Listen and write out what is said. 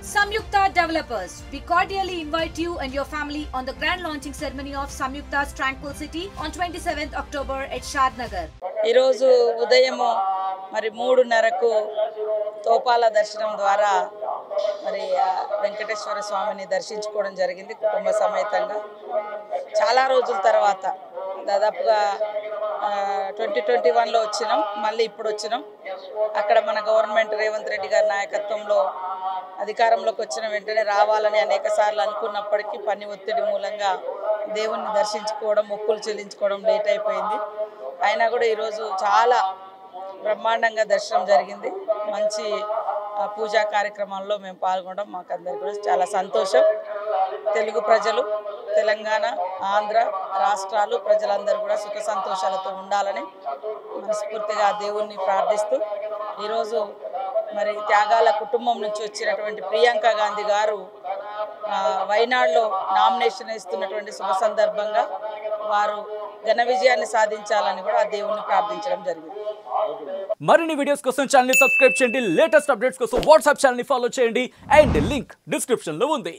Samyukta Developers. We cordially invite you and your family on the grand launching ceremony of Samyukta's Tranquil City on 27th October at Shad Nagar. ఈరోజు ఉదయము మరి మూడున్నరకు తోపాల దర్శనం ద్వారా మరి ఆ వెంకటేశ్వర స్వామిని దర్శించుకోవడం జరిగింది కుటుంబ సమేతంగా చాలా రోజుల తర్వాత దాదాపుగా ట్వంటీ ట్వంటీ వన్లో వచ్చినాం మళ్ళీ ఇప్పుడు వచ్చినాం అక్కడ మన గవర్నమెంట్ రేవంత్ రెడ్డి గారి నాయకత్వంలో అధికారంలోకి వచ్చిన వెంటనే రావాలని అనేక సార్లు అనుకున్నప్పటికీ పని ఒత్తిడి మూలంగా దేవుణ్ణి దర్శించుకోవడం మొక్కులు చెల్లించుకోవడం లేట్ అయిపోయింది అయినా కూడా ఈరోజు చాలా బ్రహ్మాండంగా దర్శనం జరిగింది మంచి ఆ, పూజా కార్యక్రమాల్లో మేము పాల్గొనడం మాకు అందరికీ కూడా చాలా సంతోషం తెలుగు ప్రజలు తెలంగాణ ఆంధ్ర రాష్ట్రాలు ప్రజలందరూ కూడా సుఖ సంతోషాలతో ఉండాలని మనస్ఫూర్తిగా దేవుణ్ణి ప్రార్థిస్తూ ఈరోజు మరి త్యాగాల కుటుంబం నుంచి వచ్చినటువంటి ప్రియాంక గాంధీ గారు ఆ, వైనాడులో నామినేషన్ ఇస్తున్నటువంటి శుభ సందర్భంగా వారు ఘన విజయాన్ని సాధించాలని కూడా ఆ దేవుణ్ణి ప్రార్థించడం జరిగింది మరిన్ని వీడియోస్ కోసం ఛానల్ సబ్స్క్రైబ్ చేయండి లేటెస్ట్ అప్డేట్స్ కోసం వాట్సాప్ ఛానల్ ఫాలో చేయండి అండ్ లింక్ డిస్క్రిప్షన్ లో ఉంది